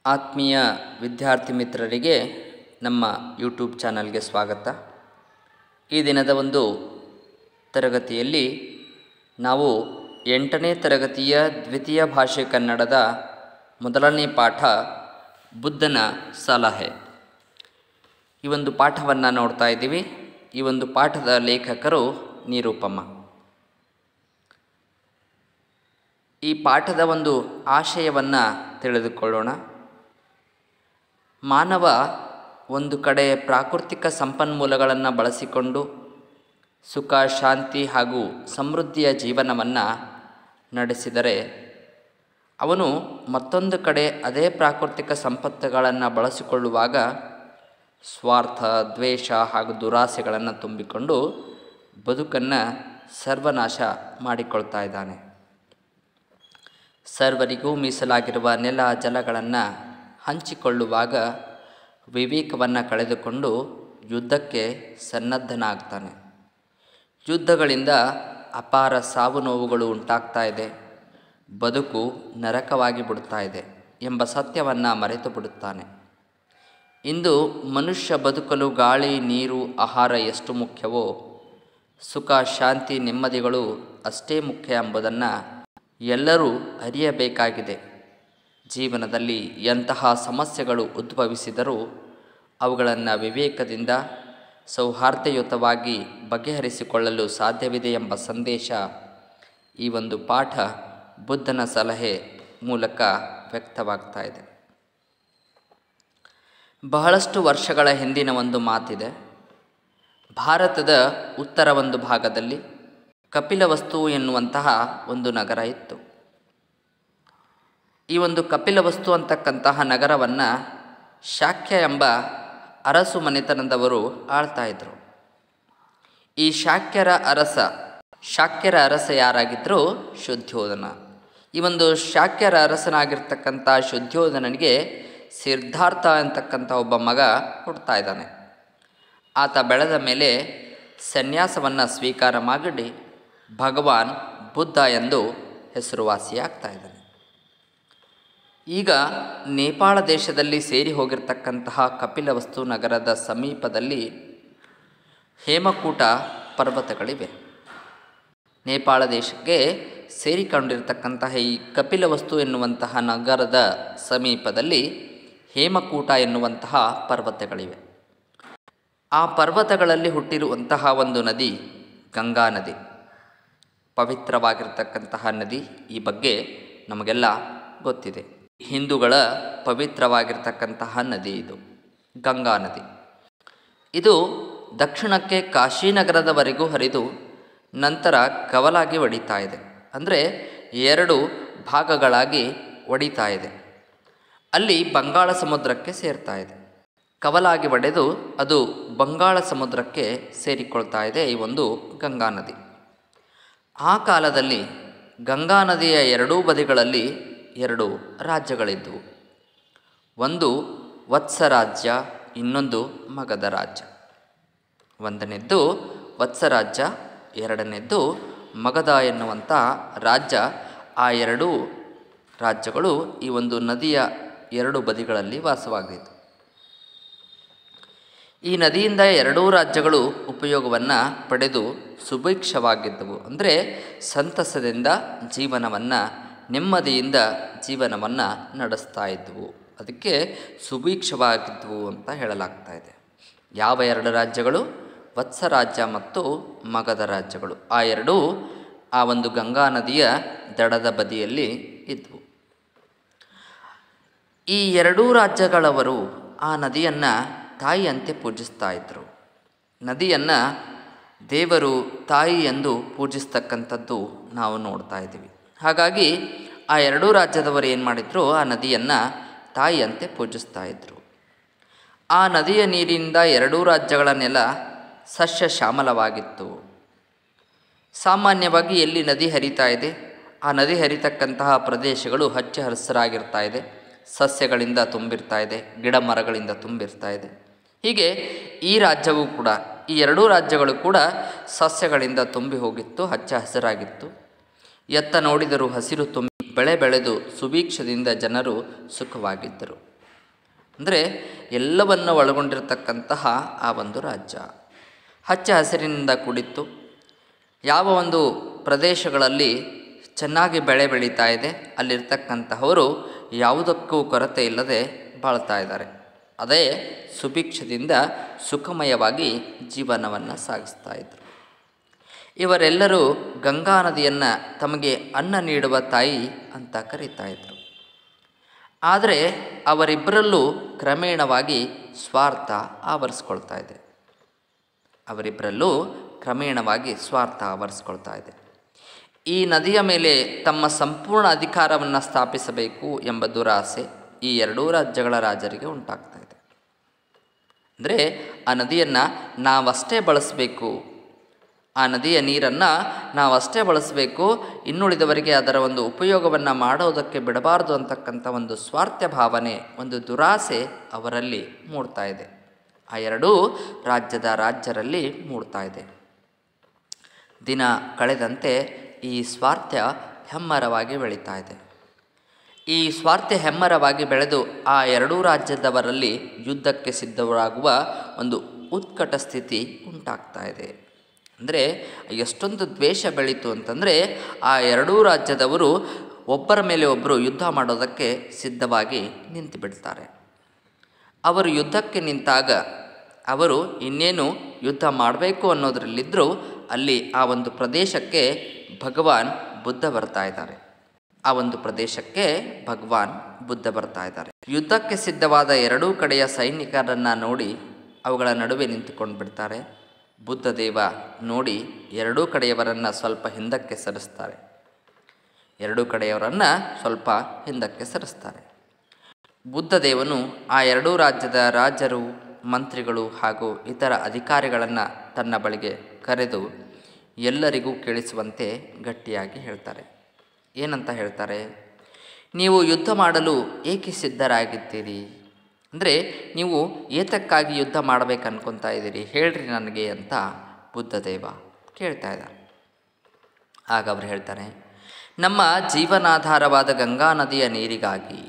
ಆತ್ಮೀಯ ವಿದ್ಯಾರ್ಥಿ ಮಿತ್ರರಿಗೆ ನಮ್ಮ ಯೂಟ್ಯೂಬ್ ಚಾನಲ್ಗೆ ಸ್ವಾಗತ ಈ ದಿನದ ಒಂದು ತರಗತಿಯಲ್ಲಿ ನಾವು ಎಂಟನೇ ತರಗತಿಯ ದ್ವಿತೀಯ ಭಾಷೆ ಕನ್ನಡದ ಮೊದಲನೇ ಪಾಠ ಬುದ್ಧನ ಸಲಹೆ ಈ ಒಂದು ಪಾಠವನ್ನು ನೋಡ್ತಾ ಇದ್ದೀವಿ ಈ ಒಂದು ಪಾಠದ ಲೇಖಕರು ನಿರೂಪಮ ಈ ಪಾಠದ ಒಂದು ಆಶಯವನ್ನು ತಿಳಿದುಕೊಳ್ಳೋಣ ಮಾನವ ಒಂದು ಕಡೆ ಪ್ರಾಕೃತಿಕ ಸಂಪನ್ಮೂಲಗಳನ್ನು ಬಳಸಿಕೊಂಡು ಸುಖ ಶಾಂತಿ ಹಾಗೂ ಸಮೃದ್ಧಿಯ ಜೀವನವನ್ನು ನಡೆಸಿದರೆ ಅವನು ಮತ್ತೊಂದು ಕಡೆ ಅದೇ ಪ್ರಾಕೃತಿಕ ಸಂಪತ್ತುಗಳನ್ನು ಬಳಸಿಕೊಳ್ಳುವಾಗ ಸ್ವಾರ್ಥ ದ್ವೇಷ ಹಾಗೂ ದುರಾಸೆಗಳನ್ನು ತುಂಬಿಕೊಂಡು ಬದುಕನ್ನು ಸರ್ವನಾಶ ಮಾಡಿಕೊಳ್ತಾ ಇದ್ದಾನೆ ಸರ್ವರಿಗೂ ಮೀಸಲಾಗಿರುವ ನೆಲ ಜಲಗಳನ್ನು ಹಂಚಿಕೊಳ್ಳುವಾಗ ವಿವೇಕವನ್ನು ಕಳೆದುಕೊಂಡು ಯುದ್ಧಕ್ಕೆ ಸನ್ನದ್ಧನಾಗ್ತಾನೆ ಯುದ್ಧಗಳಿಂದ ಅಪಾರ ಸಾವು ನೋವುಗಳು ಉಂಟಾಗ್ತಾ ಇದೆ ಬದುಕು ನರಕವಾಗಿ ಬಿಡುತ್ತಾ ಇದೆ ಎಂಬ ಸತ್ಯವನ್ನು ಮರೆತು ಬಿಡುತ್ತಾನೆ ಇಂದು ಮನುಷ್ಯ ಬದುಕಲು ಗಾಳಿ ನೀರು ಆಹಾರ ಎಷ್ಟು ಮುಖ್ಯವೋ ಸುಖ ಶಾಂತಿ ನೆಮ್ಮದಿಗಳು ಅಷ್ಟೇ ಮುಖ್ಯ ಎಂಬುದನ್ನು ಎಲ್ಲರೂ ಅರಿಯಬೇಕಾಗಿದೆ ಜೀವನದಲ್ಲಿ ಎಂತಹ ಸಮಸ್ಯೆಗಳು ಉದ್ಭವಿಸಿದರೂ ಅವುಗಳನ್ನು ವಿವೇಕದಿಂದ ಸೌಹಾರ್ದಯುತವಾಗಿ ಬಗೆಹರಿಸಿಕೊಳ್ಳಲು ಸಾಧ್ಯವಿದೆ ಎಂಬ ಸಂದೇಶ ಈ ಒಂದು ಪಾಠ ಬುದ್ಧನ ಸಲಹೆ ಮೂಲಕ ವ್ಯಕ್ತವಾಗ್ತಾ ಇದೆ ಬಹಳಷ್ಟು ವರ್ಷಗಳ ಹಿಂದಿನ ಒಂದು ಮಾತಿದೆ ಭಾರತದ ಉತ್ತರ ಒಂದು ಭಾಗದಲ್ಲಿ ಕಪಿಲವಸ್ತು ಎನ್ನುವಂತಹ ಒಂದು ನಗರ ಇತ್ತು ಈ ಒಂದು ಕಪಿಲವಸ್ತು ಅಂತಕ್ಕಂತಹ ನಗರವನ್ನು ಶಾಕ್ಯ ಎಂಬ ಅರಸು ಮನೆತನದವರು ಆಳ್ತಾ ಇದ್ದರು ಈ ಶಾಕ್ಯರ ಅರಸ ಶಾಕ್ಯರ ಅರಸ ಯಾರಾಗಿದ್ದರು ಶುದ್ಧೋಧನ ಈ ಒಂದು ಶಾಕ್ಯರ ಅರಸನಾಗಿರ್ತಕ್ಕಂಥ ಶುದ್ಧೋಧನನಿಗೆ ಸಿದ್ಧಾರ್ಥ ಅಂತಕ್ಕಂಥ ಒಬ್ಬ ಮಗ ಹುಡ್ತಾ ಇದ್ದಾನೆ ಆತ ಬೆಳೆದ ಮೇಲೆ ಸನ್ಯಾಸವನ್ನು ಸ್ವೀಕಾರ ಮಾಡಿ ಭಗವಾನ್ ಬುದ್ಧ ಎಂದು ಹೆಸರುವಾಸಿಯಾಗ್ತಾ ಇದ್ದಾನೆ ಈಗ ನೇಪಾಳ ದೇಶದಲ್ಲಿ ಸೇರಿ ಹೋಗಿರ್ತಕ್ಕಂತಹ ಕಪಿಲವಸ್ತು ನಗರದ ಸಮೀಪದಲ್ಲಿ ಹೇಮಕೂಟ ಪರ್ವತಗಳಿವೆ ನೇಪಾಳ ದೇಶಕ್ಕೆ ಸೇರಿಕೊಂಡಿರ್ತಕ್ಕಂತಹ ಈ ಕಪಿಲವಸ್ತು ಎನ್ನುವಂತಹ ನಗರದ ಸಮೀಪದಲ್ಲಿ ಹೇಮಕೂಟ ಎನ್ನುವಂತಹ ಪರ್ವತಗಳಿವೆ ಆ ಪರ್ವತಗಳಲ್ಲಿ ಹುಟ್ಟಿರುವಂತಹ ಒಂದು ನದಿ ಗಂಗಾ ನದಿ ಪವಿತ್ರವಾಗಿರ್ತಕ್ಕಂತಹ ನದಿ ಈ ಬಗ್ಗೆ ನಮಗೆಲ್ಲ ಗೊತ್ತಿದೆ ಹಿಂದೂಗಳ ಪವಿತ್ರವಾಗಿರ್ತಕ್ಕಂತಹ ನದಿ ಇದು ಗಂಗಾ ನದಿ ಇದು ದಕ್ಷಿಣಕ್ಕೆ ಕಾಶಿನಗರದವರೆಗೂ ಹರಿದು ನಂತರ ಕವಲಾಗಿ ಒಡಿತಾ ಇದೆ ಅಂದರೆ ಎರಡು ಭಾಗಗಳಾಗಿ ಒಡಿತಾ ಇದೆ ಅಲ್ಲಿ ಬಂಗಾಳ ಸಮುದ್ರಕ್ಕೆ ಸೇರ್ತಾ ಇದೆ ಕವಲಾಗಿ ಒಡೆದು ಅದು ಬಂಗಾಳ ಸಮುದ್ರಕ್ಕೆ ಸೇರಿಕೊಳ್ತಾ ಇದೆ ಈ ಒಂದು ಗಂಗಾ ನದಿ ಆ ಕಾಲದಲ್ಲಿ ಗಂಗಾ ನದಿಯ ಎರಡೂ ಬದಿಗಳಲ್ಲಿ ಎರಡು ರಾಜ್ಯಗಳಿದ್ದವು ಒಂದು ವತ್ಸ ರಾಜ್ಯ ಇನ್ನೊಂದು ಮಗಧ ರಾಜ್ಯ ಒಂದನೇದ್ದು ವತ್ಸ ರಾಜ್ಯ ಎರಡನೇದ್ದು ಮಗಧ ಎನ್ನುವಂಥ ರಾಜ್ಯ ಆ ಎರಡೂ ರಾಜ್ಯಗಳು ಈ ಒಂದು ನದಿಯ ಎರಡು ಬದಿಗಳಲ್ಲಿ ವಾಸವಾಗಿತ್ತು ಈ ನದಿಯಿಂದ ಎರಡೂ ರಾಜ್ಯಗಳು ಉಪಯೋಗವನ್ನು ಪಡೆದು ಸುಭಿಕ್ಷವಾಗಿದ್ದವು ಅಂದರೆ ಸಂತಸದಿಂದ ಜೀವನವನ್ನು ನೆಮ್ಮದಿಯಿಂದ ಜೀವನವನ್ನು ನಡೆಸ್ತಾ ಇದ್ದವು ಅದಕ್ಕೆ ಸುಭಿಕ್ಷವಾಗಿದ್ದವು ಅಂತ ಹೇಳಲಾಗ್ತಾ ಇದೆ ಯಾವ ಎರಡು ರಾಜ್ಯಗಳು ವತ್ಸ ರಾಜ್ಯ ಮತ್ತು ಮಗಧ ರಾಜ್ಯಗಳು ಆ ಎರಡೂ ಆ ಒಂದು ಗಂಗಾ ನದಿಯ ದಡದ ಬದಿಯಲ್ಲಿ ಇದ್ದವು ಈ ಎರಡೂ ರಾಜ್ಯಗಳವರು ಆ ನದಿಯನ್ನು ತಾಯಿಯಂತೆ ಪೂಜಿಸ್ತಾ ಇದ್ದರು ನದಿಯನ್ನು ದೇವರು ತಾಯಿ ಎಂದು ಪೂಜಿಸ್ತಕ್ಕಂಥದ್ದು ನಾವು ನೋಡ್ತಾ ಇದ್ದೀವಿ ಹಾಗಾಗಿ ಆ ಎರಡೂ ರಾಜ್ಯದವರು ಏನು ಮಾಡಿದ್ರು ಆ ನದಿಯನ್ನು ತಾಯಿಯಂತೆ ಪೂಜಿಸ್ತಾ ಇದ್ದರು ಆ ನದಿಯ ನೀರಿನಿಂದ ಎರಡೂ ರಾಜ್ಯಗಳ ನೆಲ ಸಸ್ಯ ಶ್ಯಾಮಲವಾಗಿತ್ತು ಸಾಮಾನ್ಯವಾಗಿ ಎಲ್ಲಿ ನದಿ ಹರಿತಾ ಇದೆ ಆ ನದಿ ಹರಿತಕ್ಕಂತಹ ಪ್ರದೇಶಗಳು ಹಚ್ಚ ಹಸಿರಾಗಿರ್ತಾ ಇದೆ ಸಸ್ಯಗಳಿಂದ ತುಂಬಿರ್ತಾ ಇದೆ ಗಿಡ ಮರಗಳಿಂದ ತುಂಬಿರ್ತಾ ಇದೆ ಹೀಗೆ ಈ ರಾಜ್ಯವು ಕೂಡ ಈ ಎರಡೂ ರಾಜ್ಯಗಳು ಕೂಡ ಸಸ್ಯಗಳಿಂದ ತುಂಬಿ ಹೋಗಿತ್ತು ಹಚ್ಚ ಹಸಿರಾಗಿತ್ತು ಎತ್ತ ನೋಡಿದರೂ ಹಸಿರು ತುಂಬಿ ಬೆಳೆ ಬೆಳೆದು ಸುಭೀಕ್ಷದಿಂದ ಜನರು ಸುಖವಾಗಿದ್ದರು ಅಂದರೆ ಎಲ್ಲವನ್ನು ಒಳಗೊಂಡಿರತಕ್ಕಂತಹ ಆ ಒಂದು ರಾಜ್ಯ ಹಚ್ಚ ಹಸಿರಿನಿಂದ ಕೂಡಿತ್ತು ಯಾವ ಒಂದು ಪ್ರದೇಶಗಳಲ್ಲಿ ಚೆನ್ನಾಗಿ ಬೆಳೆ ಬೆಳೀತಾ ಇದೆ ಅಲ್ಲಿರ್ತಕ್ಕಂತಹವರು ಯಾವುದಕ್ಕೂ ಕೊರತೆ ಇಲ್ಲದೆ ಬಾಳ್ತಾ ಇದ್ದಾರೆ ಅದೇ ಸುಭಿಕ್ಷದಿಂದ ಸುಖಮಯವಾಗಿ ಜೀವನವನ್ನು ಸಾಗಿಸ್ತಾ ಇದ್ದರು ಇವರೆಲ್ಲರೂ ಗಂಗಾ ನದಿಯನ್ನು ತಮಗೆ ಅನ್ನ ನೀಡುವ ತಾಯಿ ಅಂತ ಕರೀತಾ ಇದ್ದರು ಆದರೆ ಅವರಿಬ್ಬರಲ್ಲೂ ಕ್ರಮೇಣವಾಗಿ ಸ್ವಾರ್ಥ ಆವರಿಸ್ಕೊಳ್ತಾ ಇದೆ ಅವರಿಬ್ಬರಲ್ಲೂ ಕ್ರಮೇಣವಾಗಿ ಸ್ವಾರ್ಥ ಆವರಿಸ್ಕೊಳ್ತಾ ಇದೆ ಈ ನದಿಯ ಮೇಲೆ ತಮ್ಮ ಸಂಪೂರ್ಣ ಅಧಿಕಾರವನ್ನು ಸ್ಥಾಪಿಸಬೇಕು ಎಂಬ ದುರಾಸೆ ಈ ಎರಡೂ ರಾಜ್ಯಗಳ ರಾಜರಿಗೆ ಉಂಟಾಗ್ತಾ ಇದೆ ಅಂದರೆ ಆ ನದಿಯನ್ನು ನಾವಷ್ಟೇ ಬಳಸಬೇಕು ಆ ನದಿಯ ನೀರನ್ನು ನಾವಷ್ಟೇ ಬಳಸಬೇಕು ಇನ್ನುಳಿದವರಿಗೆ ಅದರ ಒಂದು ಉಪಯೋಗವನ್ನು ಮಾಡೋದಕ್ಕೆ ಬಿಡಬಾರ್ದು ಅಂತಕ್ಕಂಥ ಒಂದು ಸ್ವಾರ್ಥ ಭಾವನೆ ಒಂದು ದುರಾಸೆ ಅವರಲ್ಲಿ ಮೂಡ್ತಾ ಇದೆ ಆ ಎರಡೂ ರಾಜ್ಯದ ರಾಜ್ಯರಲ್ಲಿ ಮೂಡ್ತಾ ಇದೆ ದಿನ ಕಳೆದಂತೆ ಈ ಸ್ವಾರ್ಥ ಹೆಮ್ಮರವಾಗಿ ಬೆಳೀತಾ ಇದೆ ಈ ಸ್ವಾರ್ಥ ಹೆಮ್ಮರವಾಗಿ ಬೆಳೆದು ಆ ಎರಡೂ ರಾಜ್ಯದವರಲ್ಲಿ ಯುದ್ಧಕ್ಕೆ ಸಿದ್ಧರಾಗುವ ಒಂದು ಉತ್ಕಟ ಸ್ಥಿತಿ ಉಂಟಾಗ್ತಾ ಇದೆ ಅಂದರೆ ಎಷ್ಟೊಂದು ದ್ವೇಷ ಬೆಳೀತು ಅಂತಂದರೆ ಆ ಎರಡೂ ರಾಜ್ಯದವರು ಒಬ್ಬರ ಮೇಲೆ ಒಬ್ಬರು ಯುದ್ಧ ಮಾಡೋದಕ್ಕೆ ಸಿದ್ಧವಾಗಿ ನಿಂತು ಬಿಡ್ತಾರೆ ಅವರು ಯುದ್ಧಕ್ಕೆ ನಿಂತಾಗ ಅವರು ಇನ್ನೇನು ಯುದ್ಧ ಮಾಡಬೇಕು ಅನ್ನೋದರಲ್ಲಿದ್ದರೂ ಅಲ್ಲಿ ಆ ಒಂದು ಪ್ರದೇಶಕ್ಕೆ ಭಗವಾನ್ ಬುದ್ಧ ಬರ್ತಾ ಇದ್ದಾರೆ ಆ ಒಂದು ಪ್ರದೇಶಕ್ಕೆ ಭಗವಾನ್ ಬುದ್ಧ ಬರ್ತಾ ಇದ್ದಾರೆ ಯುದ್ಧಕ್ಕೆ ಸಿದ್ಧವಾದ ಎರಡೂ ಕಡೆಯ ಸೈನಿಕರನ್ನು ನೋಡಿ ಅವುಗಳ ನಡುವೆ ನಿಂತುಕೊಂಡು ಬಿಡ್ತಾರೆ ಬುದ್ಧದೇವ ನೋಡಿ ಎರಡೂ ಕಡೆಯವರನ್ನು ಸ್ವಲ್ಪ ಹಿಂದಕ್ಕೆ ಸರಿಸ್ತಾರೆ ಎರಡೂ ಕಡೆಯವರನ್ನು ಸ್ವಲ್ಪ ಹಿಂದಕ್ಕೆ ಸರಿಸ್ತಾರೆ ಬುದ್ಧದೇವನು ಆ ಎರಡೂ ರಾಜ್ಯದ ರಾಜರು ಮಂತ್ರಿಗಳು ಹಾಗೂ ಇತರ ಅಧಿಕಾರಿಗಳನ್ನು ತನ್ನ ಬಳಿಗೆ ಕರೆದು ಎಲ್ಲರಿಗೂ ಕೇಳಿಸುವಂತೆ ಗಟ್ಟಿಯಾಗಿ ಹೇಳ್ತಾರೆ ಏನಂತ ಹೇಳ್ತಾರೆ ನೀವು ಯುದ್ಧ ಮಾಡಲು ಏಕೆ ಸಿದ್ಧರಾಗಿದ್ದೀರಿ ಅಂದರೆ ನೀವು ಏತಕ್ಕಾಗಿ ಯುದ್ಧ ಮಾಡಬೇಕು ಅನ್ಕೊತಾ ಇದ್ದೀರಿ ಹೇಳ್ರಿ ನನಗೆ ಅಂತ ಬುದ್ಧದೇವ ಕೇಳ್ತಾ ಇದ್ದಾರೆ ಆಗ ಅವರು ಹೇಳ್ತಾರೆ ನಮ್ಮ ಜೀವನಾಧಾರವಾದ ಗಂಗಾ ನದಿಯ ನೀರಿಗಾಗಿ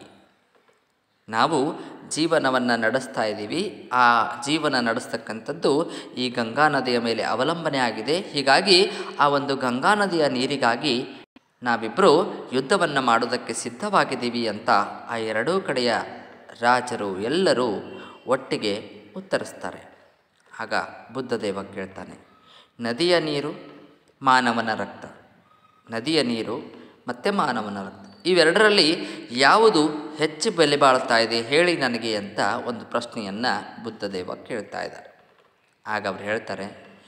ನಾವು ಜೀವನವನ್ನು ನಡೆಸ್ತಾ ಇದ್ದೀವಿ ಆ ಜೀವನ ನಡೆಸ್ತಕ್ಕಂಥದ್ದು ಈ ಗಂಗಾ ನದಿಯ ಮೇಲೆ ಅವಲಂಬನೆ ಆಗಿದೆ ಹೀಗಾಗಿ ಆ ಒಂದು ಗಂಗಾ ನದಿಯ ನೀರಿಗಾಗಿ ನಾವಿಬ್ಬರು ಯುದ್ಧವನ್ನು ಮಾಡೋದಕ್ಕೆ ಸಿದ್ಧವಾಗಿದ್ದೀವಿ ಅಂತ ಆ ಎರಡೂ ಕಡೆಯ ರಾಜರು ಎಲ್ಲರೂ ಒಟ್ಟಿಗೆ ಉತ್ತರಿಸ್ತಾರೆ ಆಗ ಬುದ್ಧದೇವ ಕೇಳ್ತಾನೆ ನದಿಯ ನೀರು ಮಾನವನ ರಕ್ತ ನದಿಯ ನೀರು ಮತ್ತು ಮಾನವನ ರಕ್ತ ಇವೆರಡರಲ್ಲಿ ಯಾವುದು ಹೆಚ್ಚು ಬೆಲೆ ಬಾಳ್ತಾ ಇದೆ ಹೇಳಿ ನನಗೆ ಅಂತ ಒಂದು ಪ್ರಶ್ನೆಯನ್ನು ಬುದ್ಧದೇವ ಕೇಳ್ತಾ ಇದ್ದಾರೆ ಆಗ ಅವ್ರು ಹೇಳ್ತಾರೆ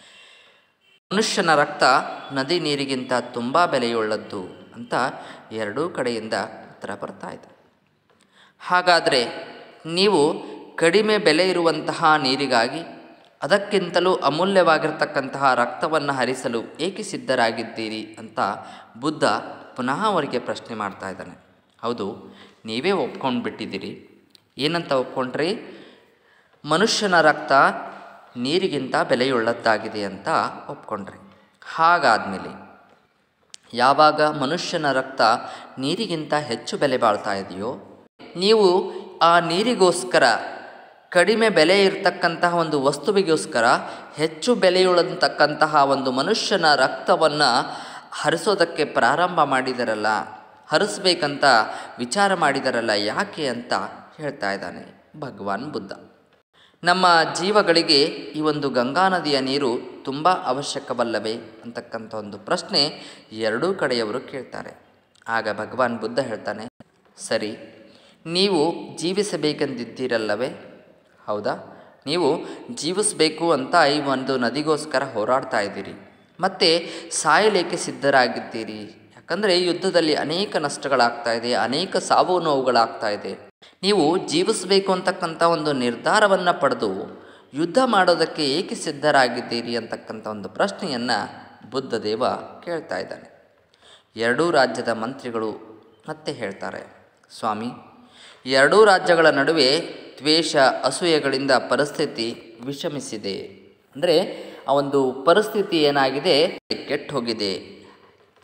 ಮನುಷ್ಯನ ರಕ್ತ ನದಿ ನೀರಿಗಿಂತ ತುಂಬ ಬೆಲೆಯುಳ್ಳದ್ದು ಅಂತ ಎರಡೂ ಕಡೆಯಿಂದ ಉತ್ತರ ಬರ್ತಾ ಇದೆ ಹಾಗಾದರೆ ನೀವು ಕಡಿಮೆ ಬೆಲೆ ಇರುವಂತಹ ನೀರಿಗಾಗಿ ಅದಕ್ಕಿಂತಲೂ ಅಮೂಲ್ಯವಾಗಿರ್ತಕ್ಕಂತಹ ರಕ್ತವನ್ನು ಹರಿಸಲು ಏಕೆ ಸಿದ್ಧರಾಗಿದ್ದೀರಿ ಅಂತ ಬುದ್ಧ ಪುನಃ ಅವರಿಗೆ ಪ್ರಶ್ನೆ ಮಾಡ್ತಾ ಇದ್ದಾನೆ ಹೌದು ನೀವೇ ಒಪ್ಕೊಂಡು ಬಿಟ್ಟಿದ್ದೀರಿ ಏನಂತ ಒಪ್ಕೊಂಡ್ರಿ ಮನುಷ್ಯನ ರಕ್ತ ನೀರಿಗಿಂತ ಬೆಲೆಯುಳ್ಳದ್ದಾಗಿದೆ ಅಂತ ಒಪ್ಕೊಂಡ್ರಿ ಹಾಗಾದಮೇಲೆ ಯಾವಾಗ ಮನುಷ್ಯನ ರಕ್ತ ನೀರಿಗಿಂತ ಹೆಚ್ಚು ಬೆಲೆ ಬಾಳ್ತಾ ಇದೆಯೋ ನೀವು ಆ ನೀರಿಗೋಸ್ಕರ ಕಡಿಮೆ ಬೆಲೆ ಇರತಕ್ಕಂತಹ ಒಂದು ವಸ್ತುವಿಗೋಸ್ಕರ ಹೆಚ್ಚು ಬೆಲೆಯುಳ್ಳತಕ್ಕಂತಹ ಒಂದು ಮನುಷ್ಯನ ರಕ್ತವನ್ನು ಹರಿಸೋದಕ್ಕೆ ಪ್ರಾರಂಭ ಮಾಡಿದರಲ್ಲ ಹರಿಸ್ಬೇಕಂತ ವಿಚಾರ ಮಾಡಿದರಲ್ಲ ಯಾಕೆ ಅಂತ ಹೇಳ್ತಾ ಇದ್ದಾನೆ ಭಗವಾನ್ ಬುದ್ಧ ನಮ್ಮ ಜೀವಗಳಿಗೆ ಈ ಒಂದು ಗಂಗಾ ನದಿಯ ನೀರು ತುಂಬ ಅವಶ್ಯಕವಲ್ಲವೇ ಅಂತಕ್ಕಂಥ ಒಂದು ಪ್ರಶ್ನೆ ಎರಡೂ ಕಡೆಯವರು ಕೇಳ್ತಾರೆ ಆಗ ಭಗವಾನ್ ಬುದ್ಧ ಹೇಳ್ತಾನೆ ಸರಿ ನೀವು ಜೀವಿಸಬೇಕೆಂದಿದ್ದೀರಲ್ಲವೇ ಹೌದಾ ನೀವು ಜೀವಿಸಬೇಕು ಅಂತ ಈ ಒಂದು ನದಿಗೋಸ್ಕರ ಹೋರಾಡ್ತಾ ಇದ್ದೀರಿ ಮತ್ತು ಸಾಯಲೇಕೆ ಸಿದ್ಧರಾಗಿದ್ದೀರಿ ಯಾಕಂದರೆ ಯುದ್ಧದಲ್ಲಿ ಅನೇಕ ನಷ್ಟಗಳಾಗ್ತಾ ಇದೆ ಅನೇಕ ಸಾವು ನೋವುಗಳಾಗ್ತಾ ಇದೆ ನೀವು ಜೀವಿಸಬೇಕು ಅಂತಕ್ಕಂಥ ಒಂದು ನಿರ್ಧಾರವನ್ನು ಪಡೆದು ಯುದ್ಧ ಮಾಡೋದಕ್ಕೆ ಏಕೆ ಸಿದ್ಧರಾಗಿದ್ದೀರಿ ಅಂತಕ್ಕಂಥ ಒಂದು ಪ್ರಶ್ನೆಯನ್ನು ಬುದ್ಧದೇವ ಕೇಳ್ತಾ ಇದ್ದಾನೆ ಎರಡೂ ರಾಜ್ಯದ ಮಂತ್ರಿಗಳು ಮತ್ತೆ ಹೇಳ್ತಾರೆ ಸ್ವಾಮಿ ಎರಡೂ ರಾಜ್ಯಗಳ ನಡುವೆ ದ್ವೇಷ ಅಸೂಯೆಗಳಿಂದ ಪರಿಸ್ಥಿತಿ ವಿಷಮಿಸಿದೆ ಅಂದರೆ ಆ ಒಂದು ಪರಿಸ್ಥಿತಿ ಏನಾಗಿದೆ ಕೆಟ್ಟು ಹೋಗಿದೆ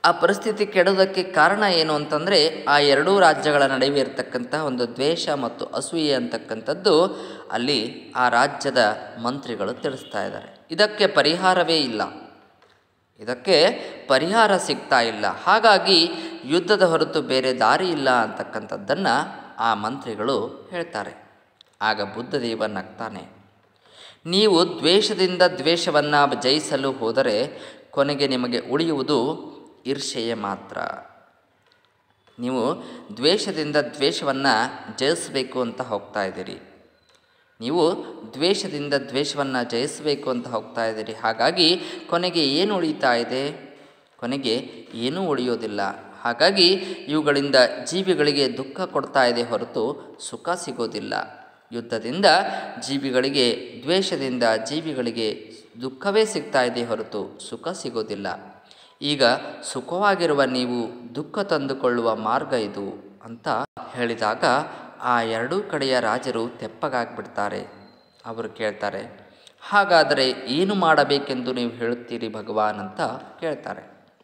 ಆ ಪರಿಸ್ಥಿತಿ ಕೆಡೋದಕ್ಕೆ ಕಾರಣ ಏನು ಅಂತಂದರೆ ಆ ಎರಡೂ ರಾಜ್ಯಗಳ ನಡುವೆ ಇರತಕ್ಕಂಥ ಒಂದು ದ್ವೇಷ ಮತ್ತು ಅಸೂಯೆ ಅಂತಕ್ಕಂಥದ್ದು ಅಲ್ಲಿ ಆ ರಾಜ್ಯದ ಮಂತ್ರಿಗಳು ತಿಳಿಸ್ತಾ ಇದ್ದಾರೆ ಇದಕ್ಕೆ ಪರಿಹಾರವೇ ಇಲ್ಲ ಇದಕ್ಕೆ ಪರಿಹಾರ ಸಿಗ್ತಾ ಇಲ್ಲ ಹಾಗಾಗಿ ಯುದ್ಧದ ಹೊರತು ಬೇರೆ ದಾರಿ ಇಲ್ಲ ಅಂತಕ್ಕಂಥದ್ದನ್ನು ಆ ಮಂತ್ರಿಗಳು ಹೇಳ್ತಾರೆ ಆಗ ಬುದ್ಧದೇವ ನಗ್ತಾನೆ ನೀವು ದ್ವೇಷದಿಂದ ದ್ವೇಷವನ್ನು ಜಯಿಸಲು ಹೋದರೆ ಕೊನೆಗೆ ನಿಮಗೆ ಉಳಿಯುವುದು ಈರ್ಷೆಯೇ ಮಾತ್ರ ನೀವು ದ್ವೇಷದಿಂದ ದ್ವೇಷವನ್ನು ಜಯಿಸಬೇಕು ಅಂತ ಹೋಗ್ತಾ ಇದ್ದೀರಿ ನೀವು ದ್ವೇಷದಿಂದ ದ್ವೇಷವನ್ನು ಜಯಿಸಬೇಕು ಅಂತ ಹೋಗ್ತಾ ಇದ್ದೀರಿ ಹಾಗಾಗಿ ಕೊನೆಗೆ ಏನು ಉಳಿತಾ ಇದೆ ಕೊನೆಗೆ ಏನೂ ಉಳಿಯೋದಿಲ್ಲ ಹಾಗಾಗಿ ಇವುಗಳಿಂದ ಜೀವಿಗಳಿಗೆ ದುಃಖ ಕೊಡ್ತಾ ಇದೆ ಹೊರತು ಸುಖ ಸಿಗೋದಿಲ್ಲ ಯುದ್ಧದಿಂದ ಜೀವಿಗಳಿಗೆ ದ್ವೇಷದಿಂದ ಜೀವಿಗಳಿಗೆ ದುಃಖವೇ ಸಿಗ್ತಾ ಇದೆ ಹೊರತು ಸುಖ ಸಿಗೋದಿಲ್ಲ ಈಗ ಸುಖವಾಗಿರುವ ನೀವು ದುಃಖ ತಂದುಕೊಳ್ಳುವ ಮಾರ್ಗ ಇದು ಅಂತ ಹೇಳಿದಾಗ ಆ ಎರಡೂ ಕಡೆಯ ರಾಜರು ತೆಪ್ಪಗಾಗ್ಬಿಡ್ತಾರೆ ಅವರು ಕೇಳ್ತಾರೆ ಹಾಗಾದರೆ ಏನು ಮಾಡಬೇಕೆಂದು ನೀವು ಹೇಳುತ್ತೀರಿ ಭಗವಾನ್ ಅಂತ ಕೇಳ್ತಾರೆ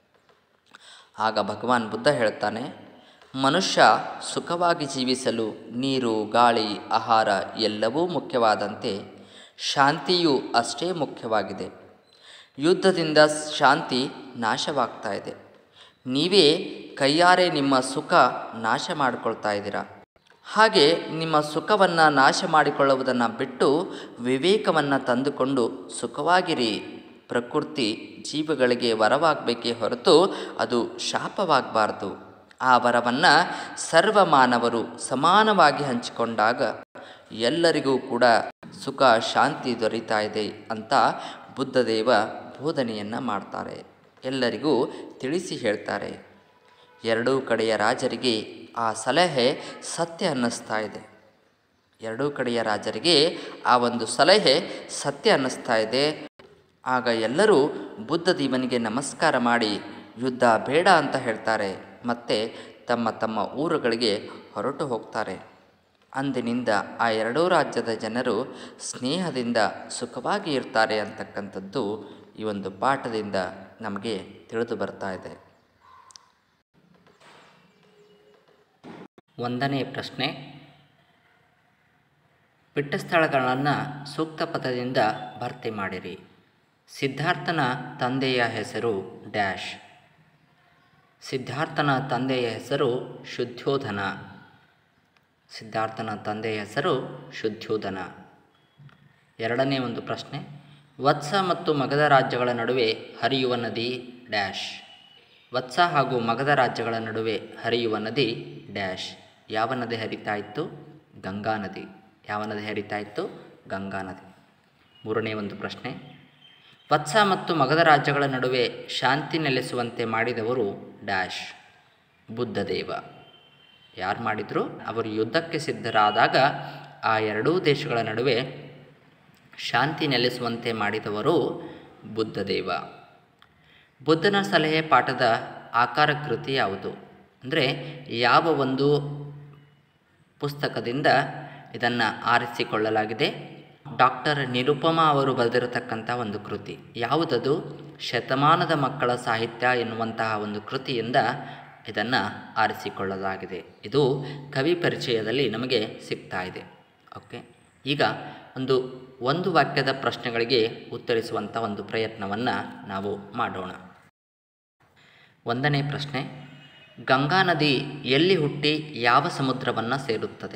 ಆಗ ಭಗವಾನ್ ಬುದ್ಧ ಹೇಳ್ತಾನೆ ಮನುಷ್ಯ ಸುಖವಾಗಿ ಜೀವಿಸಲು ನೀರು ಗಾಳಿ ಆಹಾರ ಎಲ್ಲವೂ ಮುಖ್ಯವಾದಂತೆ ಶಾಂತಿಯೂ ಅಷ್ಟೇ ಮುಖ್ಯವಾಗಿದೆ ಯುದ್ಧದಿಂದ ಶಾಂತಿ ನಾಶವಾಗ್ತಾ ಇದೆ ನೀವೇ ಕೈಯಾರೆ ನಿಮ್ಮ ಸುಖ ನಾಶ ಮಾಡಿಕೊಳ್ತಾ ಇದ್ದೀರಾ ಹಾಗೆ ನಿಮ್ಮ ಸುಖವನ್ನು ನಾಶ ಮಾಡಿಕೊಳ್ಳುವುದನ್ನು ಬಿಟ್ಟು ವಿವೇಕವನ್ನು ತಂದುಕೊಂಡು ಸುಖವಾಗಿರಿ ಪ್ರಕೃತಿ ಜೀವಗಳಿಗೆ ವರವಾಗಬೇಕೇ ಹೊರತು ಅದು ಶಾಪವಾಗಬಾರ್ದು ಆ ವರವನ್ನು ಸರ್ವ ಮಾನವರು ಸಮಾನವಾಗಿ ಹಂಚಿಕೊಂಡಾಗ ಎಲ್ಲರಿಗೂ ಕೂಡ ಸುಖ ಶಾಂತಿ ದೊರೀತಾ ಇದೆ ಅಂತ ಬುದ್ಧದೇವ ಬೋಧನೆಯನ್ನು ಮಾಡ್ತಾರೆ ಎಲ್ಲರಿಗೂ ತಿಳಿಸಿ ಹೇಳ್ತಾರೆ ಎರಡೂ ಕಡೆಯ ರಾಜರಿಗೆ ಆ ಸಲಹೆ ಸತ್ಯ ಅನ್ನಿಸ್ತಾ ಇದೆ ಎರಡೂ ಕಡೆಯ ರಾಜರಿಗೆ ಆ ಒಂದು ಸಲಹೆ ಸತ್ಯ ಅನ್ನಿಸ್ತಾ ಇದೆ ಆಗ ಎಲ್ಲರೂ ಬುದ್ಧದೇವನಿಗೆ ನಮಸ್ಕಾರ ಮಾಡಿ ಯುದ್ಧ ಬೇಡ ಅಂತ ಹೇಳ್ತಾರೆ ಮತ್ತು ತಮ್ಮ ತಮ್ಮ ಊರುಗಳಿಗೆ ಹೊರಟು ಹೋಗ್ತಾರೆ ಅಂದಿನಿಂದ ಆ ಎರಡೂ ರಾಜ್ಯದ ಜನರು ಸ್ನೇಹದಿಂದ ಸುಖವಾಗಿ ಇರ್ತಾರೆ ಅಂತಕ್ಕಂಥದ್ದು ಈ ಒಂದು ಪಾಠದಿಂದ ನಮಗೆ ತಿಳಿದು ಬರ್ತಾ ಇದೆ ಒಂದನೇ ಪ್ರಶ್ನೆ ಬಿಟ್ಟ ಸ್ಥಳಗಳನ್ನು ಸೂಕ್ತ ಪದದಿಂದ ಭರ್ತಿ ಮಾಡಿರಿ ಸಿದ್ಧಾರ್ಥನ ತಂದೆಯ ಹೆಸರು ಡ್ಯಾಶ್ ಸಿದ್ಧಾರ್ಥನ ತಂದೆಯ ಹೆಸರು ಶುದ್ಧೋಧನ ಸಿದ್ಧಾರ್ಥನ ತಂದೆಯ ಹೆಸರು ಶುದ್ಧೋಧನ ಎರಡನೇ ಒಂದು ಪ್ರಶ್ನೆ ವತ್ಸ ಮತ್ತು ಮಗಧ ರಾಜ್ಯಗಳ ನಡುವೆ ಹರಿಯುವ ನದಿ ಡ್ಯಾಶ್ ವತ್ಸ ಹಾಗೂ ಮಗಧ ರಾಜ್ಯಗಳ ನಡುವೆ ಹರಿಯುವ ನದಿ ಡ್ಯಾಶ್ ಯಾವ ನದಿ ಹರಿತಾ ಇತ್ತು ಗಂಗಾ ನದಿ ಯಾವ ನದಿ ಹರಿತಾ ಇತ್ತು ಗಂಗಾ ನದಿ ಮೂರನೇ ಒಂದು ಪ್ರಶ್ನೆ ವತ್ಸ ಮತ್ತು ಮಗಧ ರಾಜ್ಯಗಳ ನಡುವೆ ಶಾಂತಿ ನೆಲೆಸುವಂತೆ ಮಾಡಿದವರು ಡ್ಯಾಶ್ ಬುದ್ಧದೇವ ಯಾರು ಮಾಡಿದರು ಅವರು ಯುದ್ಧಕ್ಕೆ ಸಿದ್ಧರಾದಾಗ ಆ ಎರಡೂ ದೇಶಗಳ ನಡುವೆ ಶಾಂತಿ ನೆಲೆಸುವಂತೆ ಮಾಡಿದವರು ಬುದ್ಧದೇವ ಬುದ್ಧನ ಸಲಹೆ ಪಾಠದ ಆಕಾರ ಕೃತಿ ಯಾವುದು ಅಂದರೆ ಯಾವ ಒಂದು ಪುಸ್ತಕದಿಂದ ಇದನ್ನು ಆರಿಸಿಕೊಳ್ಳಲಾಗಿದೆ ಡಾಕ್ಟರ್ ನಿರುಪಮಾ ಅವರು ಬರೆದಿರತಕ್ಕಂಥ ಒಂದು ಕೃತಿ ಯಾವುದದು ಶತಮಾನದ ಮಕ್ಕಳ ಸಾಹಿತ್ಯ ಎನ್ನುವಂತಹ ಒಂದು ಕೃತಿಯಿಂದ ಇದನ್ನು ಆರಿಸಿಕೊಳ್ಳಲಾಗಿದೆ ಇದು ಕವಿ ಪರಿಚಯದಲ್ಲಿ ನಮಗೆ ಸಿಗ್ತಾ ಇದೆ ಓಕೆ ಈಗ ಒಂದು ಒಂದು ವಾಕ್ಯದ ಪ್ರಶ್ನೆಗಳಿಗೆ ಉತ್ತರಿಸುವಂಥ ಒಂದು ಪ್ರಯತ್ನವನ್ನು ನಾವು ಮಾಡೋಣ ಒಂದನೇ ಪ್ರಶ್ನೆ ಗಂಗಾ ನದಿ ಎಲ್ಲಿ ಹುಟ್ಟಿ ಯಾವ ಸಮುದ್ರವನ್ನು ಸೇರುತ್ತದೆ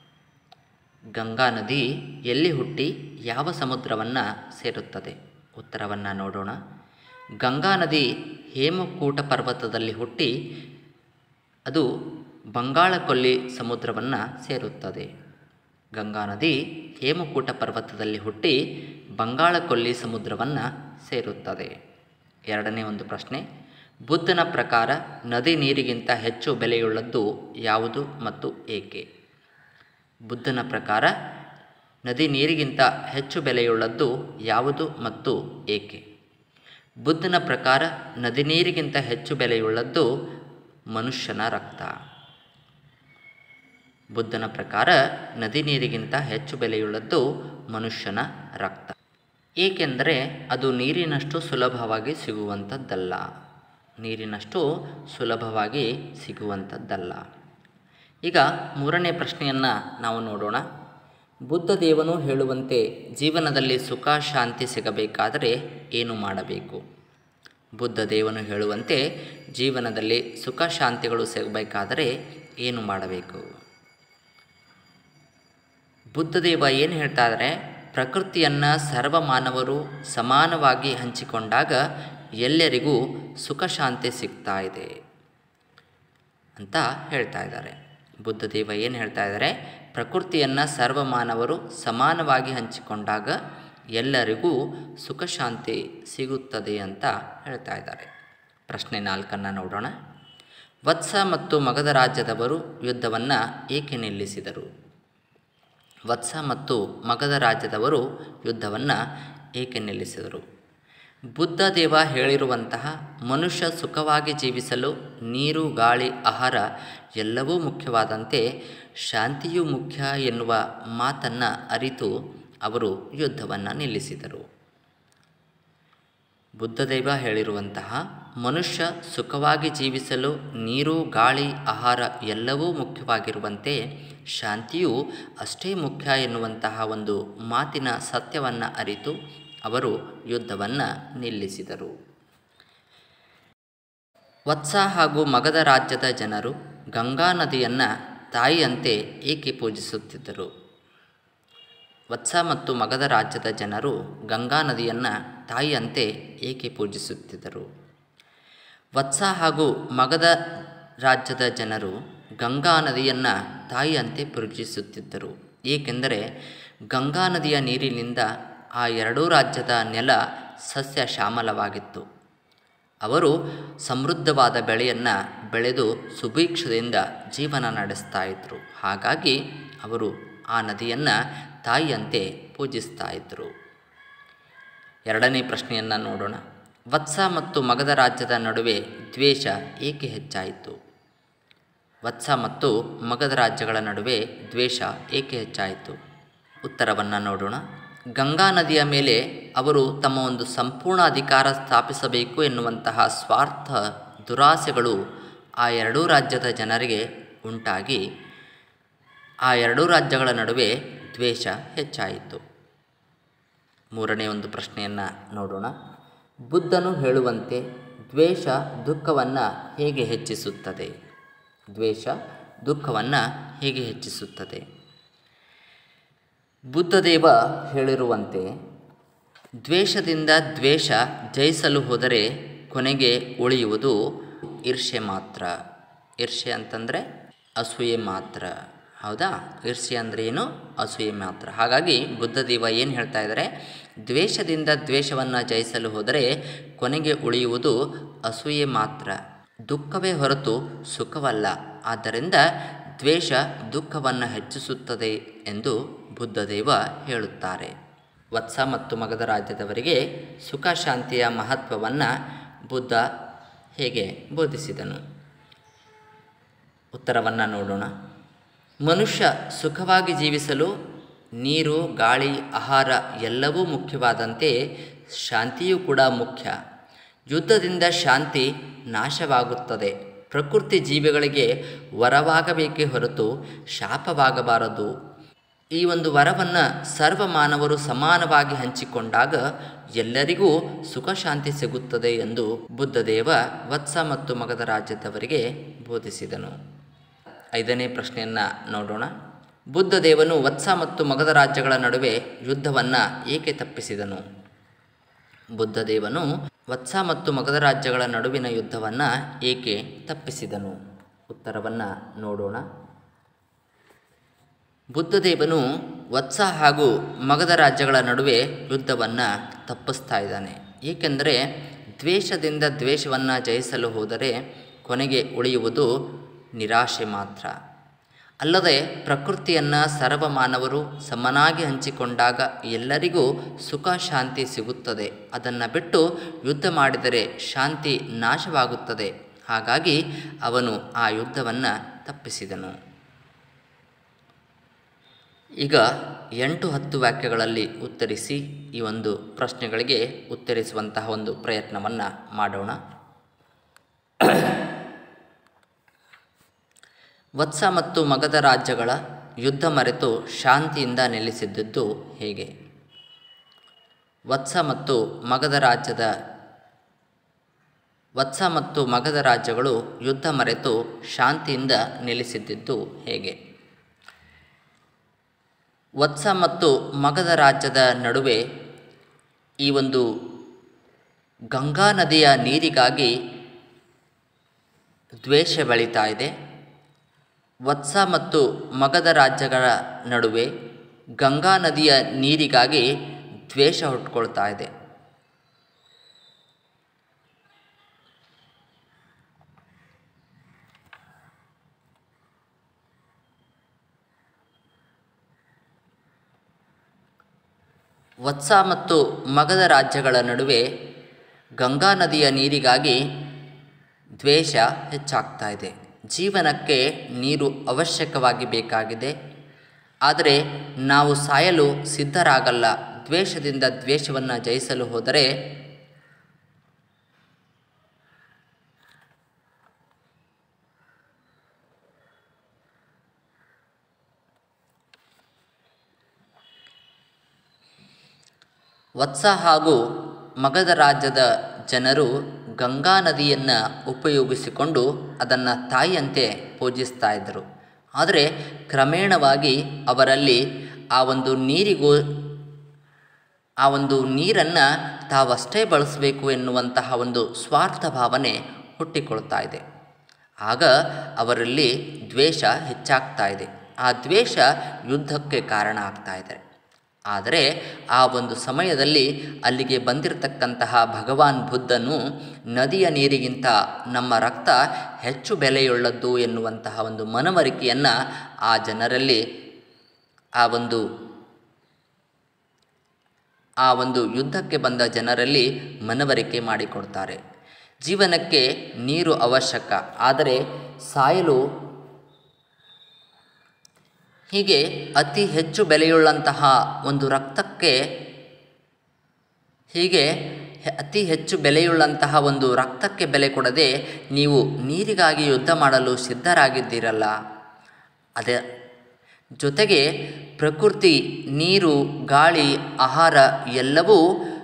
ಗಂಗಾ ನದಿ ಎಲ್ಲಿ ಹುಟ್ಟಿ ಯಾವ ಸಮುದ್ರವನ್ನು ಸೇರುತ್ತದೆ ಉತ್ತರವನ್ನು ನೋಡೋಣ ಗಂಗಾ ನದಿ ಹೇಮಕೂಟ ಪರ್ವತದಲ್ಲಿ ಹುಟ್ಟಿ ಅದು ಬಂಗಾಳಕೊಲ್ಲಿ ಸಮುದ್ರವನ್ನು ಸೇರುತ್ತದೆ ಗಂಗಾ ನದಿ ಹೇಮಕೂಟ ಪರ್ವತದಲ್ಲಿ ಹುಟ್ಟಿ ಬಂಗಾಳಕೊಲ್ಲಿ ಸಮುದ್ರವನ್ನು ಸೇರುತ್ತದೆ ಎರಡನೇ ಒಂದು ಪ್ರಶ್ನೆ ಬುದ್ಧನ ಪ್ರಕಾರ ನದಿ ನೀರಿಗಿಂತ ಹೆಚ್ಚು ಬೆಲೆಯುಳ್ಳದ್ದು ಯಾವುದು ಮತ್ತು ಏಕೆ ಬುದ್ಧನ ಪ್ರಕಾರ ನದಿ ನೀರಿಗಿಂತ ಹೆಚ್ಚು ಬೆಲೆಯುಳ್ಳದ್ದು ಯಾವುದು ಮತ್ತು ಏಕೆ ಬುದ್ಧನ ಪ್ರಕಾರ ನದಿ ನೀರಿಗಿಂತ ಹೆಚ್ಚು ಬೆಲೆಯುಳ್ಳದ್ದು ಮನುಷ್ಯನ ರಕ್ತ ಬುದ್ಧನ ಪ್ರಕಾರ ನದಿ ನೀರಿಗಿಂತ ಹೆಚ್ಚು ಬೆಲೆಯುಳ್ಳದ್ದು ಮನುಷ್ಯನ ರಕ್ತ ಏಕೆಂದರೆ ಅದು ನೀರಿನಷ್ಟು ಸುಲಭವಾಗಿ ಸಿಗುವಂಥದ್ದಲ್ಲ ನೀರಿನಷ್ಟು ಸುಲಭವಾಗಿ ಸಿಗುವಂಥದ್ದಲ್ಲ ಈಗ ಮೂರನೇ ಪ್ರಶ್ನೆಯನ್ನು ನಾವು ನೋಡೋಣ ಬುದ್ಧದೇವನು ಹೇಳುವಂತೆ ಜೀವನದಲ್ಲಿ ಸುಖ ಶಾಂತಿ ಸಿಗಬೇಕಾದರೆ ಏನು ಮಾಡಬೇಕು ಬುದ್ಧದೇವನು ಹೇಳುವಂತೆ ಜೀವನದಲ್ಲಿ ಸುಖ ಶಾಂತಿಗಳು ಸಿಗಬೇಕಾದರೆ ಏನು ಮಾಡಬೇಕು ಬುದ್ಧದೇವ ಏನು ಹೇಳ್ತಾ ಇದ್ದಾರೆ ಪ್ರಕೃತಿಯನ್ನು ಸರ್ವ ಮಾನವರು ಸಮಾನವಾಗಿ ಹಂಚಿಕೊಂಡಾಗ ಎಲ್ಲರಿಗೂ ಸುಖ ಶಾಂತಿ ಸಿಗ್ತಾ ಇದೆ ಅಂತ ಹೇಳ್ತಾ ಇದ್ದಾರೆ ಬುದ್ಧದೇವ ಏನು ಹೇಳ್ತಾ ಇದ್ದಾರೆ ಪ್ರಕೃತಿಯನ್ನು ಸರ್ವ ಮಾನವರು ಸಮಾನವಾಗಿ ಹಂಚಿಕೊಂಡಾಗ ಎಲ್ಲರಿಗೂ ಸುಖ ಶಾಂತಿ ಸಿಗುತ್ತದೆ ಅಂತ ಹೇಳ್ತಾ ಇದ್ದಾರೆ ಪ್ರಶ್ನೆ ನಾಲ್ಕನ್ನು ನೋಡೋಣ ವತ್ಸ ಮತ್ತು ಮಗಧ ರಾಜ್ಯದವರು ಯುದ್ಧವನ್ನು ಏಕೆ ನಿಲ್ಲಿಸಿದರು ವತ್ಸ ಮತ್ತು ಮಗಧ ರಾಜ್ಯದವರು ಯುದ್ಧವನ್ನು ಏಕೆ ನಿಲ್ಲಿಸಿದರು ಬುದ್ಧದೇವ ಹೇಳಿರುವಂತಹ ಮನುಷ್ಯ ಸುಖವಾಗಿ ಜೀವಿಸಲು ನೀರು ಗಾಳಿ ಆಹಾರ ಎಲ್ಲವೂ ಮುಖ್ಯವಾದಂತೆ ಶಾಂತಿಯೂ ಮುಖ್ಯ ಎನ್ನುವ ಮಾತನ್ನು ಅರಿತು ಅವರು ಯುದ್ಧವನ್ನು ನಿಲ್ಲಿಸಿದರು ಬುದ್ಧದೇವ ಹೇಳಿರುವಂತಹ ಮನುಷ್ಯ ಸುಖವಾಗಿ ಜೀವಿಸಲು ನೀರು ಗಾಳಿ ಆಹಾರ ಎಲ್ಲವೂ ಮುಖ್ಯವಾಗಿರುವಂತೆ ಶಾಂತಿಯೂ ಅಷ್ಟೇ ಮುಖ್ಯ ಎನ್ನುವಂತಹ ಒಂದು ಮಾತಿನ ಸತ್ಯವನ್ನು ಅರಿತು ಅವರು ಯುದ್ಧವನ್ನು ನಿಲ್ಲಿಸಿದರು ವತ್ಸ ಹಾಗೂ ಮಗಧ ರಾಜ್ಯದ ಜನರು ಗಂಗಾ ನದಿಯನ್ನು ತಾಯಿಯಂತೆ ಏಕೆ ಪೂಜಿಸುತ್ತಿದ್ದರು ವತ್ಸ ಮತ್ತು ಮಗಧ ರಾಜ್ಯದ ಜನರು ಗಂಗಾ ನದಿಯನ್ನು ತಾಯಿಯಂತೆ ಏಕೆ ಪೂಜಿಸುತ್ತಿದ್ದರು ವತ್ಸ ಹಾಗೂ ಮಗಧ ರಾಜ್ಯದ ಜನರು ಗಂಗಾ ನದಿಯನ್ನು ತಾಯಿಯಂತೆ ಪೂಜಿಸುತ್ತಿದ್ದರು ಏಕೆಂದರೆ ಗಂಗಾ ನದಿಯ ನೀರಿನಿಂದ ಆ ಎರಡೂ ರಾಜ್ಯದ ನೆಲ ಸಸ್ಯ ಶ್ಯಾಮಲವಾಗಿತ್ತು ಅವರು ಸಮೃದ್ಧವಾದ ಬೆಳೆಯನ್ನು ಬೆಳೆದು ಸುಭೀಕ್ಷದಿಂದ ಜೀವನ ನಡೆಸ್ತಾ ಇದ್ದರು ಹಾಗಾಗಿ ಅವರು ಆ ನದಿಯನ್ನು ತಾಯಿಯಂತೆ ಪೂಜಿಸ್ತಾ ಇದ್ದರು ಎರಡನೇ ಪ್ರಶ್ನೆಯನ್ನು ನೋಡೋಣ ವತ್ಸ ಮತ್ತು ಮಗಧ ರಾಜ್ಯದ ನಡುವೆ ದ್ವೇಷ ಏಕೆ ಹೆಚ್ಚಾಯಿತು ವತ್ಸ ಮತ್ತು ಮಗಧ ರಾಜ್ಯಗಳ ನಡುವೆ ದ್ವೇಷ ಏಕೆ ಹೆಚ್ಚಾಯಿತು ಉತ್ತರವನ್ನು ನೋಡೋಣ ಗಂಗಾ ನದಿಯ ಮೇಲೆ ಅವರು ತಮ್ಮ ಒಂದು ಸಂಪೂರ್ಣ ಅಧಿಕಾರ ಸ್ಥಾಪಿಸಬೇಕು ಎನ್ನುವಂತಹ ಸ್ವಾರ್ಥ ದುರಾಸೆಗಳು ಆ ಎರಡೂ ರಾಜ್ಯದ ಜನರಿಗೆ ಉಂಟಾಗಿ ಆ ಎರಡೂ ರಾಜ್ಯಗಳ ನಡುವೆ ದ್ವೇಷ ಹೆಚ್ಚಾಯಿತು ಮೂರನೇ ಒಂದು ಪ್ರಶ್ನೆಯನ್ನು ನೋಡೋಣ ಬುದ್ಧನು ಹೇಳುವಂತೆ ದ್ವೇಷ ದುಃಖವನ್ನು ಹೇಗೆ ಹೆಚ್ಚಿಸುತ್ತದೆ ದ್ವೇಷ ದುಃಖವನ್ನು ಹೇಗೆ ಹೆಚ್ಚಿಸುತ್ತದೆ ಬುದ್ಧದೇವ ಹೇಳಿರುವಂತೆ ದ್ವೇಷದಿಂದ ದ್ವೇಷ ಜಯಿಸಲು ಹೋದರೆ ಕೊನೆಗೆ ಉಳಿಯುವುದು ಈರ್ಷೆ ಮಾತ್ರ ಈರ್ಷೆ ಅಂತಂದರೆ ಅಸೂಯೆ ಮಾತ್ರ ಹೌದಾ ಈರ್ಷೆ ಅಂದರೆ ಏನು ಅಸೂಯೆ ಮಾತ್ರ ಹಾಗಾಗಿ ಬುದ್ಧದೇವ ಏನು ಹೇಳ್ತಾ ಇದ್ದಾರೆ ದ್ವೇಷದಿಂದ ದ್ವೇಷವನ್ನು ಜಯಿಸಲು ಹೋದರೆ ಕೊನೆಗೆ ಉಳಿಯುವುದು ಅಸೂಯೆ ಮಾತ್ರ ದುಃಖವೇ ಹೊರತು ಸುಖವಲ್ಲ ಆದ್ದರಿಂದ ದ್ವೇಷ ದುಃಖವನ್ನು ಹೆಚ್ಚಿಸುತ್ತದೆ ಎಂದು ಬುದ್ಧದೇವ ಹೇಳುತ್ತಾರೆ ವತ್ಸ ಮತ್ತು ಮಗಧ ರಾಜ್ಯದವರಿಗೆ ಸುಖ ಶಾಂತಿಯ ಮಹತ್ವವನ್ನು ಬುದ್ಧ ಹೇಗೆ ಬೋಧಿಸಿದನು ಉತ್ತರವನ್ನು ನೋಡೋಣ ಮನುಷ್ಯ ಸುಖವಾಗಿ ಜೀವಿಸಲು ನೀರು ಗಾಳಿ ಆಹಾರ ಎಲ್ಲವೂ ಮುಖ್ಯವಾದಂತೆ ಶಾಂತಿಯೂ ಕೂಡ ಮುಖ್ಯ ಯುದ್ಧದಿಂದ ಶಾಂತಿ ನಾಶವಾಗುತ್ತದೆ ಪ್ರಕೃತಿ ಜೀವಿಗಳಿಗೆ ವರವಾಗಬೇಕೇ ಹೊರತು ಶಾಪವಾಗಬಾರದು ಈ ಒಂದು ವರವನ್ನು ಸರ್ವ ಮಾನವರು ಸಮಾನವಾಗಿ ಹಂಚಿಕೊಂಡಾಗ ಎಲ್ಲರಿಗೂ ಸುಖ ಶಾಂತಿ ಸಿಗುತ್ತದೆ ಎಂದು ಬುದ್ಧದೇವ ವತ್ಸ ಮತ್ತು ಮಗಧ ರಾಜ್ಯದವರಿಗೆ ಬೋಧಿಸಿದನು ಐದನೇ ಪ್ರಶ್ನೆಯನ್ನು ನೋಡೋಣ ಬುದ್ಧದೇವನು ವತ್ಸ ಮತ್ತು ಮಗಧ ರಾಜ್ಯಗಳ ನಡುವೆ ಯುದ್ಧವನ್ನು ಏಕೆ ತಪ್ಪಿಸಿದನು ಬುದ್ಧದೇವನು ವತ್ಸ ಮತ್ತು ಮಗಧ ರಾಜ್ಯಗಳ ನಡುವಿನ ಯುದ್ಧವನ್ನು ಏಕೆ ತಪ್ಪಿಸಿದನು ಉತ್ತರವನ್ನು ನೋಡೋಣ ಬುದ್ಧದೇವನು ವತ್ಸ ಹಾಗೂ ಮಗಧ ರಾಜ್ಯಗಳ ನಡುವೆ ಯುದ್ಧವನ್ನು ತಪ್ಪಿಸ್ತಾ ಇದ್ದಾನೆ ಏಕೆಂದರೆ ದ್ವೇಷದಿಂದ ದ್ವೇಷವನ್ನು ಜಯಿಸಲು ಹೋದರೆ ಕೊನೆಗೆ ಉಳಿಯುವುದು ನಿರಾಶೆ ಮಾತ್ರ ಅಲ್ಲದೆ ಪ್ರಕೃತಿಯನ್ನು ಸರ್ವ ಮಾನವರು ಸಮನಾಗಿ ಹಂಚಿಕೊಂಡಾಗ ಎಲ್ಲರಿಗೂ ಸುಖ ಶಾಂತಿ ಸಿಗುತ್ತದೆ ಅದನ್ನು ಬಿಟ್ಟು ಯುದ್ಧ ಮಾಡಿದರೆ ಶಾಂತಿ ನಾಶವಾಗುತ್ತದೆ ಹಾಗಾಗಿ ಅವನು ಆ ಯುದ್ಧವನ್ನು ತಪ್ಪಿಸಿದನು ಈಗ ಎಂಟು ಹತ್ತು ವಾಕ್ಯಗಳಲ್ಲಿ ಉತ್ತರಿಸಿ ಈ ಒಂದು ಪ್ರಶ್ನೆಗಳಿಗೆ ಉತ್ತರಿಸುವಂತಹ ಒಂದು ಪ್ರಯತ್ನವನ್ನು ಮಾಡೋಣ ವತ್ಸ ಮತ್ತು ಮಗಧ ರಾಜ್ಯಗಳ ಯುದ್ಧ ಮರೆತು ಶಾಂತಿಯಿಂದ ನೆಲೆಸಿದ್ದದ್ದು ಹೇಗೆ ವತ್ಸ ಮತ್ತು ಮಗಧ ರಾಜ್ಯದ ವತ್ಸ ಮತ್ತು ಮಗಧ ರಾಜ್ಯಗಳು ಯುದ್ಧ ಮರೆತು ಶಾಂತಿಯಿಂದ ನೆಲೆಸಿದ್ದಿದ್ದು ಹೇಗೆ ವತ್ಸ ಮತ್ತು ಮಗಧ ರಾಜ್ಯದ ನಡುವೆ ಈ ಒಂದು ಗಂಗಾ ನದಿಯ ನೀರಿಗಾಗಿ ದ್ವೇಷ ಬೆಳೀತಾ ಇದೆ ವತ್ಸ ಮತ್ತು ಮಗಧ ರಾಜ್ಯಗಳ ನಡುವೆ ಗಂಗಾ ನದಿಯ ನೀರಿಗಾಗಿ ದ್ವೇಷ ಹುಟ್ಕೊಳ್ತಾ ಇದೆ ವತ್ಸ ಮತ್ತು ಮಗಧ ರಾಜ್ಯಗಳ ನಡುವೆ ಗಂಗಾ ನದಿಯ ನೀರಿಗಾಗಿ ದ್ವೇಷ ಹೆಚ್ಚಾಗ್ತಾ ಇದೆ ಜೀವನಕ್ಕೆ ನೀರು ಅವಶ್ಯಕವಾಗಿ ಬೇಕಾಗಿದೆ ಆದರೆ ನಾವು ಸಾಯಲು ಸಿದ್ಧರಾಗಲ್ಲ ದ್ವೇಷದಿಂದ ದ್ವೇಷವನ್ನು ಜಯಿಸಲು ಹೋದರೆ ವತ್ಸ ಹಾಗೂ ಮಗಧ ರಾಜ್ಯದ ಜನರು ಗಂಗಾ ನದಿಯನ್ನು ಉಪಯೋಗಿಸಿಕೊಂಡು ಅದನ್ನು ತಾಯಿಯಂತೆ ಪೂಜಿಸ್ತಾ ಇದ್ದರು ಆದರೆ ಕ್ರಮೇಣವಾಗಿ ಅವರಲ್ಲಿ ಆ ಒಂದು ನೀರಿಗೂ ಆ ಒಂದು ನೀರನ್ನು ತಾವಷ್ಟೇ ಬಳಸಬೇಕು ಎನ್ನುವಂತಹ ಒಂದು ಸ್ವಾರ್ಥ ಭಾವನೆ ಹುಟ್ಟಿಕೊಳ್ತಾ ಇದೆ ಆಗ ಅವರಲ್ಲಿ ದ್ವೇಷ ಹೆಚ್ಚಾಗ್ತಾ ಇದೆ ಆ ದ್ವೇಷ ಯುದ್ಧಕ್ಕೆ ಕಾರಣ ಆಗ್ತಾ ಇದೆ ಆದರೆ ಆ ಒಂದು ಸಮಯದಲ್ಲಿ ಅಲ್ಲಿಗೆ ಬಂದಿರತಕ್ಕಂತಹ ಭಗವಾನ್ ಬುದ್ಧನು ನದಿಯ ನೀರಿಗಿಂತ ನಮ್ಮ ರಕ್ತ ಹೆಚ್ಚು ಬೆಲೆಯುಳ್ಳದ್ದು ಎನ್ನುವಂತಹ ಒಂದು ಮನವರಿಕೆಯನ್ನು ಆ ಜನರಲ್ಲಿ ಆ ಒಂದು ಆ ಒಂದು ಯುದ್ಧಕ್ಕೆ ಬಂದ ಜನರಲ್ಲಿ ಮನವರಿಕೆ ಮಾಡಿಕೊಡ್ತಾರೆ ಜೀವನಕ್ಕೆ ನೀರು ಅವಶ್ಯಕ ಆದರೆ ಸಾಯಲು ಹೀಗೆ ಅತಿ ಹೆಚ್ಚು ಬೆಲೆಯುಳ್ಳಂತಹ ಒಂದು ರಕ್ತಕ್ಕೆ ಹೀಗೆ ಹೆ- ಅತಿ ಹೆಚ್ಚು ಬೆಲೆಯುಳ್ಳಂತಹ ಒಂದು ರಕ್ತಕ್ಕೆ ಬೆಲೆ ಕೊಡದೆ ನೀವು ನೀರಿಗಾಗಿ ಯುದ್ಧ ಮಾಡಲು ಸಿದ್ಧರಾಗಿದ್ದೀರಲ್ಲ ಅದೇ ಜೊತೆಗೆ ಪ್ರಕೃತಿ ನೀರು ಗಾಳಿ ಆಹಾರ ಎಲ್ಲವೂ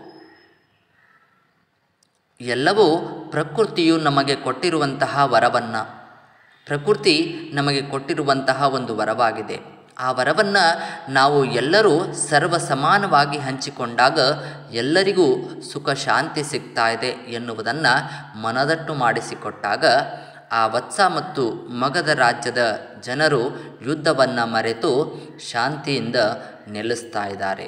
ಎಲ್ಲವೂ ಪ್ರಕೃತಿಯು ನಮಗೆ ಕೊಟ್ಟಿರುವಂತಹ ವರವನ್ನು ಪ್ರಕೃತಿ ನಮಗೆ ಕೊಟ್ಟಿರುವಂತಹ ಒಂದು ವರವಾಗಿದೆ ಆ ವರವನ್ನು ನಾವು ಎಲ್ಲರೂ ಸರ್ವ ಸಮಾನವಾಗಿ ಹಂಚಿಕೊಂಡಾಗ ಎಲ್ಲರಿಗೂ ಸುಖ ಶಾಂತಿ ಸಿಗ್ತಾ ಇದೆ ಎನ್ನುವುದನ್ನು ಮನದಟ್ಟು ಮಾಡಿಸಿಕೊಟ್ಟಾಗ ಆ ವತ್ಸ ಮತ್ತು ಮಗಧ ರಾಜ್ಯದ ಜನರು ಯುದ್ಧವನ್ನು ಮರೆತು ಶಾಂತಿಯಿಂದ ನೆಲೆಸ್ತಾ ಇದ್ದಾರೆ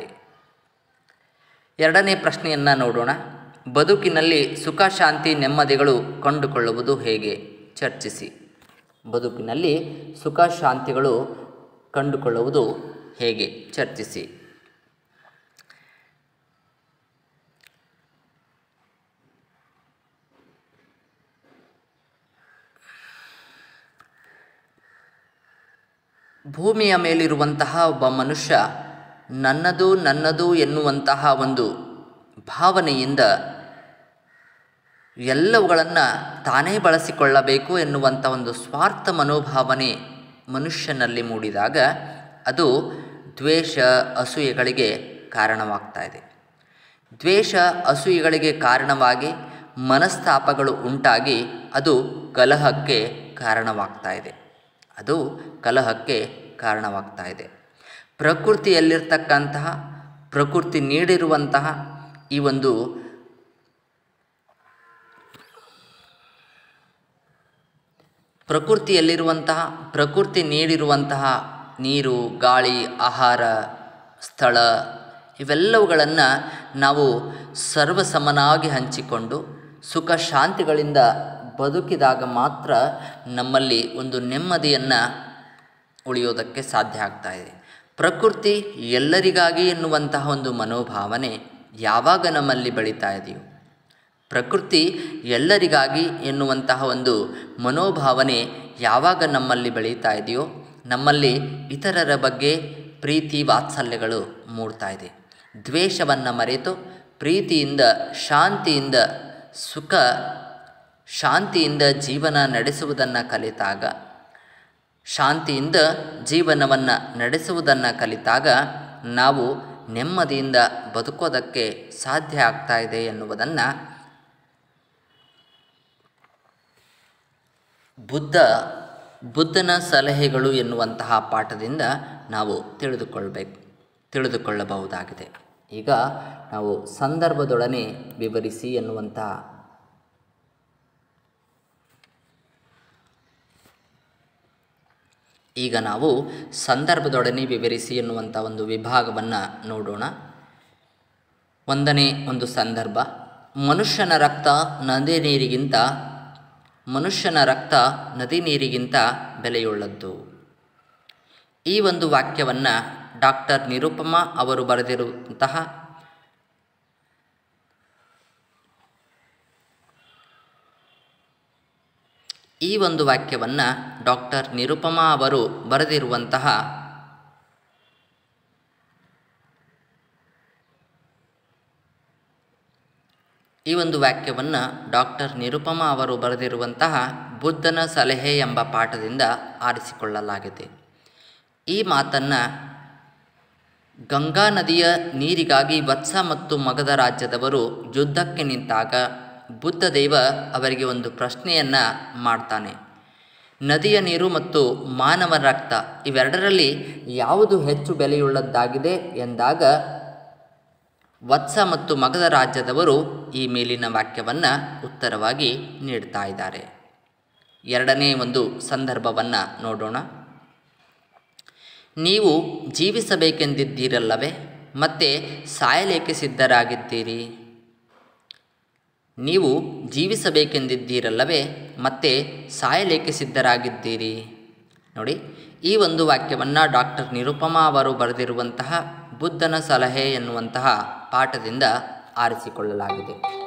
ಎರಡನೇ ಪ್ರಶ್ನೆಯನ್ನು ನೋಡೋಣ ಬದುಕಿನಲ್ಲಿ ಸುಖ ಶಾಂತಿ ನೆಮ್ಮದಿಗಳು ಕಂಡುಕೊಳ್ಳುವುದು ಹೇಗೆ ಚರ್ಚಿಸಿ ಬದುಕಿನಲ್ಲಿ ಸುಖ ಶಾಂತಿಗಳು ಕಂಡುಕೊಳ್ಳುವುದು ಹೇಗೆ ಚರ್ಚಿಸಿ ಭೂಮಿಯ ಮೇಲಿರುವಂತಹ ಒಬ್ಬ ಮನುಷ್ಯ ನನ್ನದು ನನ್ನದು ಎನ್ನುವಂತಹ ಒಂದು ಭಾವನೆಯಿಂದ ಎಲ್ಲವುಗಳನ್ನು ತಾನೇ ಬಳಸಿಕೊಳ್ಳಬೇಕು ಎನ್ನುವಂಥ ಒಂದು ಸ್ವಾರ್ಥ ಮನೋಭಾವನೆ ಮನುಷ್ಯನಲ್ಲಿ ಮೂಡಿದಾಗ ಅದು ದ್ವೇಷ ಅಸೂಯೆಗಳಿಗೆ ಕಾರಣವಾಗ್ತಾ ಇದೆ ದ್ವೇಷ ಅಸೂಯೆಗಳಿಗೆ ಕಾರಣವಾಗಿ ಮನಸ್ತಾಪಗಳು ಉಂಟಾಗಿ ಅದು ಕಲಹಕ್ಕೆ ಕಾರಣವಾಗ್ತಾ ಇದೆ ಅದು ಕಲಹಕ್ಕೆ ಕಾರಣವಾಗ್ತಾ ಇದೆ ಪ್ರಕೃತಿಯಲ್ಲಿರ್ತಕ್ಕಂತಹ ಪ್ರಕೃತಿ ನೀಡಿರುವಂತಹ ಈ ಒಂದು ಪ್ರಕೃತಿಯಲ್ಲಿರುವಂತಹ ಪ್ರಕೃತಿ ನೀಡಿರುವಂತಹ ನೀರು ಗಾಳಿ ಆಹಾರ ಸ್ಥಳ ಇವೆಲ್ಲವುಗಳನ್ನು ನಾವು ಸರ್ವಸಮನಾಗಿ ಹಂಚಿಕೊಂಡು ಸುಖ ಶಾಂತಿಗಳಿಂದ ಬದುಕಿದಾಗ ಮಾತ್ರ ನಮ್ಮಲ್ಲಿ ಒಂದು ನೆಮ್ಮದಿಯನ್ನು ಉಳಿಯೋದಕ್ಕೆ ಸಾಧ್ಯ ಆಗ್ತಾ ಇದೆ ಪ್ರಕೃತಿ ಎಲ್ಲರಿಗಾಗಿ ಎನ್ನುವಂತಹ ಒಂದು ಮನೋಭಾವನೆ ಯಾವಾಗ ನಮ್ಮಲ್ಲಿ ಬೆಳೀತಾ ಇದೆಯೋ ಪ್ರಕೃತಿ ಎಲ್ಲರಿಗಾಗಿ ಎನ್ನುವಂತಹ ಒಂದು ಮನೋಭಾವನೆ ಯಾವಾಗ ನಮ್ಮಲ್ಲಿ ಬೆಳೀತಾ ಇದೆಯೋ ನಮ್ಮಲ್ಲಿ ಇತರರ ಬಗ್ಗೆ ಪ್ರೀತಿ ವಾತ್ಸಲ್ಯಗಳು ಮೂಡ್ತಾ ಇದೆ ದ್ವೇಷವನ್ನು ಮರೆತು ಪ್ರೀತಿಯಿಂದ ಶಾಂತಿಯಿಂದ ಸುಖ ಶಾಂತಿಯಿಂದ ಜೀವನ ನಡೆಸುವುದನ್ನು ಕಲಿತಾಗ ಶಾಂತಿಯಿಂದ ಜೀವನವನ್ನು ನಡೆಸುವುದನ್ನು ಕಲಿತಾಗ ನಾವು ನೆಮ್ಮದಿಯಿಂದ ಬದುಕೋದಕ್ಕೆ ಸಾಧ್ಯ ಆಗ್ತಾ ಇದೆ ಎನ್ನುವುದನ್ನು ಬುದ್ಧ ಬುದ್ಧನ ಸಲಹೆಗಳು ಎನ್ನುವಂತಹ ಪಾಠದಿಂದ ನಾವು ತಿಳಿದುಕೊಳ್ಬೇಕು ತಿಳಿದುಕೊಳ್ಳಬಹುದಾಗಿದೆ ಈಗ ನಾವು ಸಂದರ್ಭದೊಡನೆ ವಿವರಿಸಿ ಎನ್ನುವಂತಹ ಈಗ ನಾವು ಸಂದರ್ಭದೊಡನೆ ವಿವರಿಸಿ ಎನ್ನುವಂಥ ಒಂದು ವಿಭಾಗವನ್ನು ನೋಡೋಣ ಒಂದನೇ ಒಂದು ಸಂದರ್ಭ ಮನುಷ್ಯನ ರಕ್ತ ನದಿ ನೀರಿಗಿಂತ ಮನುಷ್ಯನ ರಕ್ತ ನದಿ ನೀರಿಗಿಂತ ಬೆಲೆಯುಳ್ಳದ್ದು ಈ ಒಂದು ವಾಕ್ಯವನ್ನು ಡಾಕ್ಟರ್ ನಿರುಪಮಾ ಅವರು ಬರೆದಿರುವಂತಹ ಈ ಒಂದು ವಾಕ್ಯವನ್ನು ಡಾಕ್ಟರ್ ನಿರುಪಮಾ ಅವರು ಬರೆದಿರುವಂತಹ ಈ ಒಂದು ವಾಕ್ಯವನ್ನು ಡಾಕ್ಟರ್ ನಿರುಪಮಾ ಅವರು ಬರೆದಿರುವಂತಹ ಬುದ್ಧನ ಸಲಹೆ ಎಂಬ ಪಾಠದಿಂದ ಆರಿಸಿಕೊಳ್ಳಲಾಗಿದೆ ಈ ಮಾತನ್ನು ಗಂಗಾ ನದಿಯ ನೀರಿಗಾಗಿ ವತ್ಸ ಮತ್ತು ಮಗಧ ರಾಜ್ಯದವರು ಯುದ್ಧಕ್ಕೆ ನಿಂತಾಗ ಬುದ್ಧದೇವ ಅವರಿಗೆ ಒಂದು ಪ್ರಶ್ನೆಯನ್ನು ಮಾಡ್ತಾನೆ ನದಿಯ ನೀರು ಮತ್ತು ಮಾನವ ರಕ್ತ ಇವೆರಡರಲ್ಲಿ ಯಾವುದು ಹೆಚ್ಚು ಬೆಲೆಯುಳ್ಳದ್ದಾಗಿದೆ ಎಂದಾಗ ವತ್ಸ ಮತ್ತು ಮಗಧ ರಾಜ್ಯದವರು ಈ ಮೇಲಿನ ವಾಕ್ಯವನ್ನು ಉತ್ತರವಾಗಿ ನೀಡ್ತಾ ಇದ್ದಾರೆ ಎರಡನೇ ಒಂದು ಸಂದರ್ಭವನ್ನು ನೋಡೋಣ ನೀವು ಜೀವಿಸಬೇಕೆಂದಿದ್ದೀರಲ್ಲವೇ ಮತ್ತೆ ಸಾಯಲೇಕೆ ಸಿದ್ಧರಾಗಿದ್ದೀರಿ ನೀವು ಜೀವಿಸಬೇಕೆಂದಿದ್ದೀರಲ್ಲವೇ ಮತ್ತೆ ಸಾಯಲೇಕೆ ಸಿದ್ಧರಾಗಿದ್ದೀರಿ ನೋಡಿ ಈ ಒಂದು ವಾಕ್ಯವನ್ನು ಡಾಕ್ಟರ್ ನಿರುಪಮಾ ಅವರು ಬರೆದಿರುವಂತಹ ಬುದ್ಧನ ಸಲಹೆ ಎನ್ನುವಂತಹ ಪಾಠದಿಂದ ಆರಿಸಿಕೊಳ್ಳಲಾಗಿದೆ